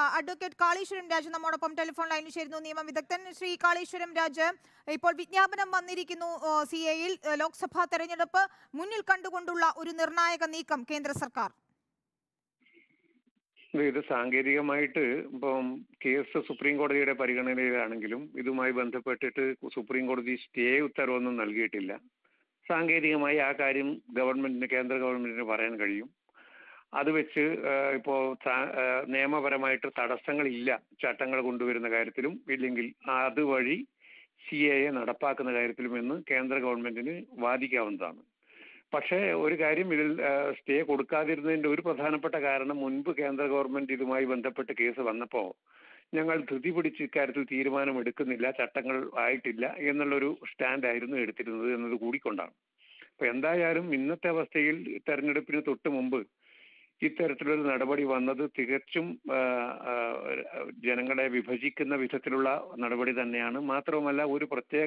advocate Kaleshwaram Raj നമ്മോടൊപ്പം telephone ലൈനിൽ ചേരുന്നു നിയമ വിദഗ്ധൻ ശ്രീ കാളീശ്വരം രാജ് ഇപ്പോൾ വിജ്ഞാപനം വന്നിരിക്കുന്നു സി എയിൽ ലോക്സഭാ തെരഞ്ഞെടുപ്പ് മുന്നിൽ കണ്ടുകൊണ്ടുള്ള ഒരു നിർണായക നീക്കം കേന്ദ്ര സർക്കാർ ഇത് സാങ്കേതികമായിട്ട് ഇപ്പം കേസ് സുപ്രീം കോടതിയുടെ പരിഗണനയിലാണെങ്കിലും ഇതുമായി ബന്ധപ്പെട്ടിട്ട് സുപ്രീം കോടതി സ്റ്റേ ഉത്തരവൊന്നും നൽകിയിട്ടില്ല സാങ്കേതികമായി ആ കാര്യം ഗവൺമെന്റിന് കേന്ദ്ര ഗവൺമെന്റിന് പറയാൻ കഴിയും അത് വെച്ച് ഏഹ്, ഇപ്പോ സാ- ഏഹ്, നിയമപരമായിട്ട് തടസ്സങ്ങളില്ല ചട്ടങ്ങൾ കൊണ്ടുവരുന്ന കാര്യത്തിലും ഇല്ലെങ്കിൽ അതുവഴി സി എ എ നടപ്പാക്കുന്ന കാര്യത്തിലും എന്ന് കേന്ദ്ര ഗവൺമെന്റിന് വാദിക്കാവുന്നതാണ് പക്ഷേ ഒരു കാര്യം ഇതിൽ ഏഹ്, സ്റ്റേ കൊടുക്കാതിരുന്നതിന്റെ ഒരു പ്രധാനപ്പെട്ട കാരണം മുൻപ് കേന്ദ്ര ഗവൺമെന്റ് ഇതുമായി ബന്ധപ്പെട്ട് കേസ് വന്നപ്പോൾ ഞങ്ങൾ ധൃതി പിടിച്ച് ഇക്കാര്യത്തിൽ തീരുമാനം എടുക്കുന്നില്ല ചട്ടങ്ങൾ ആയിട്ടില്ല എന്നുള്ളൊരു സ്റ്റാൻഡ് ആയിരുന്നു എടുത്തിരുന്നത് എന്നത് കൂടിക്കൊണ്ടാണ് അപ്പൊ എന്തായാലും ഇന്നത്തെ അവസ്ഥയിൽ തെരഞ്ഞെടുപ്പിന് തൊട്ട് മുമ്പ് ഇത്തരത്തിലൊരു നടപടി വന്നത് തികച്ചും ആ, ആ, ജനങ്ങളെ വിഭജിക്കുന്ന വിധത്തിലുള്ള നടപടി തന്നെയാണ് മാത്രവുമല്ല ഒരു പ്രത്യേക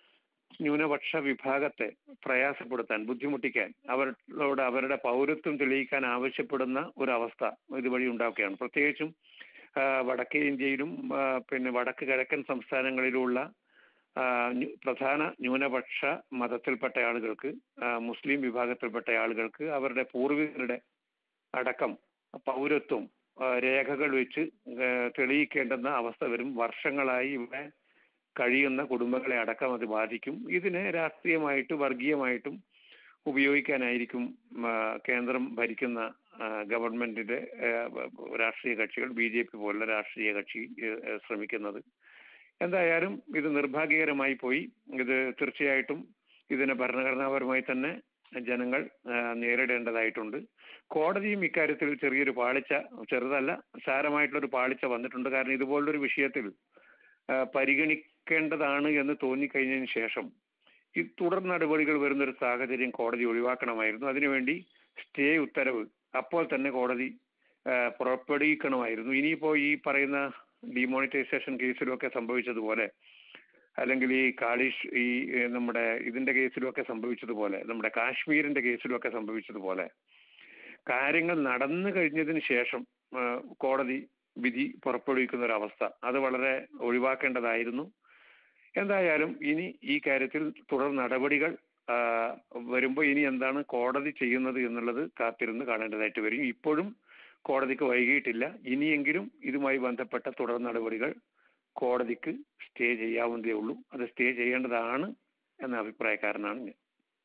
ന്യൂനപക്ഷ വിഭാഗത്തെ പ്രയാസപ്പെടുത്താൻ ബുദ്ധിമുട്ടിക്കാൻ അവരോട് അവരുടെ പൗരത്വം തെളിയിക്കാൻ ആവശ്യപ്പെടുന്ന ഒരു അവസ്ഥ ഇതുവഴി ഉണ്ടാക്കുകയാണ് പ്രത്യേകിച്ചും ആ, വടക്കേ ഇന്ത്യയിലും ആ, പിന്നെ വടക്ക് കിഴക്കൻ സംസ്ഥാനങ്ങളിലുള്ള ആ, ന്യൂ- പ്രധാന ന്യൂനപക്ഷ മതത്തിൽപ്പെട്ട ആളുകൾക്ക് ആ, മുസ്ലിം വിഭാഗത്തിൽപ്പെട്ട ആളുകൾക്ക് അവരുടെ പൂർവികരുടെ അടക്കം പൗരത്വം ആ, രേഖകൾ വെച്ച് ആ, തെളിയിക്കേണ്ടുന്ന അവസ്ഥ വരും വർഷങ്ങളായി ഇവിടെ കഴിയുന്ന കുടുംബങ്ങളെ അടക്കം അത് ബാധിക്കും ഇതിനെ രാഷ്ട്രീയമായിട്ട് വർഗീയമായിട്ടും ഉപയോഗിക്കാനായിരിക്കും ആ, കേന്ദ്രം ഭരിക്കുന്ന ആ, ഗവൺമെന്റിന്റെ ആ, രാഷ്ട്രീയ കക്ഷികൾ ബി ജെ പി പോലുള്ള രാഷ്ട്രീയ കക്ഷി ആ, ശ്രമിക്കുന്നത് എന്തായാലും ഇത് നിർഭാഗ്യകരമായി പോയി ഇത് തീർച്ചയായിട്ടും ഇതിനെ ഭരണഘടനാപരമായി തന്നെ ജനങ്ങൾ ആ, നേരിടേണ്ടതായിട്ടുണ്ട് കോടതിയും ഇക്കാര്യത്തിൽ ചെറിയൊരു പാളിച്ച ചെറുതല്ല സാരമായിട്ടുള്ളൊരു പാളിച്ച വന്നിട്ടുണ്ട് കാരണം ഇതുപോലൊരു വിഷയത്തിൽ ആ, പരിഗണിക്കേണ്ടതാണ് എന്ന് തോന്നിക്കഴിഞ്ഞതിന് ശേഷം ഈ തുടർ നടപടികൾ വരുന്നൊരു സാഹചര്യം കോടതി ഒഴിവാക്കണമായിരുന്നു അതിനുവേണ്ടി സ്റ്റേ ഉത്തരവ് അപ്പോൾ തന്നെ കോടതി ആ, പുറപ്പെടുവിക്കണമായിരുന്നു ഇനിയിപ്പോ ഈ പറയുന്ന ഡിമോണിറ്റൈസേഷൻ കേസിലൊക്കെ സംഭവിച്ചതുപോലെ അല്ലെങ്കിൽ ഈ കാളിഷ് ഈ ഏ, നമ്മുടെ ഇതിന്റെ കേസിലൊക്കെ സംഭവിച്ചതുപോലെ നമ്മുടെ കാശ്മീരിന്റെ കേസിലൊക്കെ സംഭവിച്ചതുപോലെ കാര്യങ്ങൾ നടന്നു കഴിഞ്ഞതിന് ശേഷം ആ, കോടതി വിധി പുറപ്പെടുവിക്കുന്ന ഒരു അവസ്ഥ അത് വളരെ ഒഴിവാക്കേണ്ടതായിരുന്നു എന്തായാലും ഇനി ഈ കാര്യത്തിൽ തുടർ നടപടികൾ ആ, വരുമ്പോൾ ഇനി എന്താണ് കോടതി ചെയ്യുന്നത് എന്നുള്ളത് കാത്തിരുന്ന് കാണേണ്ടതായിട്ട് വരും ഇപ്പോഴും കോടതിക്ക് വൈകിയിട്ടില്ല ഇനിയെങ്കിലും ഇതുമായി ബന്ധപ്പെട്ട തുടർ നടപടികൾ കോടതിക്ക് സ്റ്റേ ചെയ്യാവുന്നതേ ഉള്ളൂ അത് സ്റ്റേ ചെയ്യേണ്ടതാണ് എന്ന അഭിപ്രായക്കാരനാണ് ഞാൻ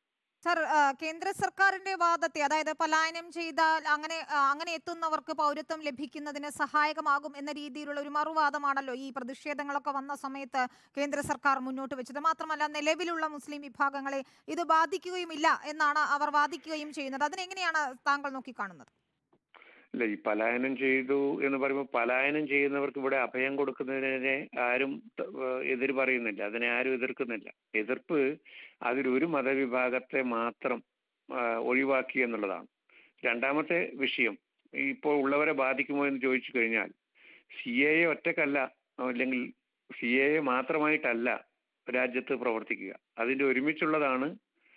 സർ ആ, കേന്ദ്ര സർക്കാരിന്റെ വാദത്തെ അതായത് പലായനം ചെയ്താൽ അങ്ങനെ ആ, അങ്ങനെ എത്തുന്നവർക്ക് പൗരത്വം ലഭിക്കുന്നതിന് സഹായകമാകും എന്ന രീതിയിലുള്ള ഒരു മറുവാദമാണല്ലോ ഈ പ്രതിഷേധങ്ങളൊക്കെ വന്ന സമയത്ത് കേന്ദ്ര സർക്കാർ മുന്നോട്ട് വെച്ചത് മാത്രമല്ല നിലവിലുള്ള മുസ്ലിം വിഭാഗങ്ങളെ ഇത് ബാധിക്കുകയുമില്ല എന്നാണ് അവർ വാദിക്കുകയും ചെയ്യുന്നത് അതിനെങ്ങനെയാണ് താങ്കൾ നോക്കിക്കാണുന്നത് ഇല്ല ഈ പലായനം ചെയ്തു എന്ന് പറയുമ്പോൾ പലായനം ചെയ്യുന്നവർക്ക് ഇവിടെ അഭയം കൊടുക്കുന്നതിനെ ആരും ത- ഏഹ് എതിര് പറയുന്നില്ല അതിനെ ആരും എതിർക്കുന്നില്ല എതിർപ്പ് അതിലൊരു മതവിഭാഗത്തെ മാത്രം ആ, ഒഴിവാക്കി എന്നുള്ളതാണ് രണ്ടാമത്തെ വിഷയം ഇപ്പോൾ ഉള്ളവരെ ബാധിക്കുമോ എന്ന് ചോദിച്ചു കഴിഞ്ഞാൽ സി എ എ ഒറ്റക്കല്ല അല്ലെങ്കിൽ സി എ എ മാത്രമായിട്ടല്ല രാജ്യത്ത് പ്രവർത്തിക്കുക അതിന്റെ ഒരുമിച്ചുള്ളതാണ്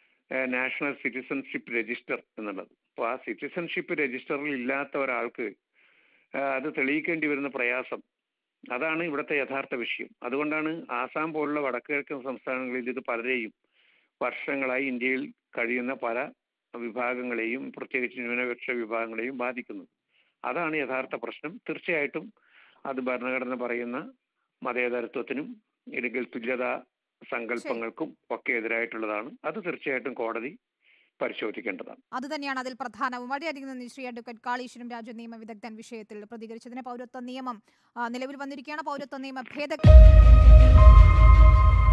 നാഷണൽ സിറ്റിസൺഷിപ്പ് രജിസ്റ്റർ എന്നുള്ളത് അപ്പോൾ ആ സിറ്റിസൺഷിപ്പ് രജിസ്റ്ററിൽ ഇല്ലാത്ത ഒരാൾക്ക് ആ, അത് തെളിയിക്കേണ്ടി വരുന്ന പ്രയാസം അതാണ് ഇവിടുത്തെ യഥാർത്ഥ വിഷയം അതുകൊണ്ടാണ് ആസാം പോലുള്ള വടക്കുകിഴക്കൻ സംസ്ഥാനങ്ങളിൽ ഇത് പലരെയും വർഷങ്ങളായി ഇന്ത്യയിൽ കഴിയുന്ന പല വിഭാഗങ്ങളെയും പ്രത്യേകിച്ച് ന്യൂനപക്ഷ വിഭാഗങ്ങളെയും ബാധിക്കുന്നത് അതാണ് യഥാർത്ഥ പ്രശ്നം തീർച്ചയായിട്ടും അത് ഭരണഘടന പറയുന്ന മതേതരത്വത്തിനും ഇല്ലെങ്കിൽ തുല്യതാ സങ്കല്പങ്ങൾക്കും ഒക്കെ എതിരായിട്ടുള്ളതാണ് അത് തീർച്ചയായിട്ടും കോടതി പരിശോധിക്കേണ്ടതാണ് അത് തന്നെയാണ് അതിൽ പ്രധാനവും വളരെയധികം നന്ദി ശ്രീ അഡ്വക്കേറ്റ് കാളീശ്വരം രാജു നിയമ വിദഗ്ധൻ വിഷയത്തിൽ പ്രതികരിച്ചതിന് പൗരത്വ നിയമം ആ, നിലവിൽ വന്നിരിക്കുകയാണ് പൗരത്വ നിയമ ഭേദഗതി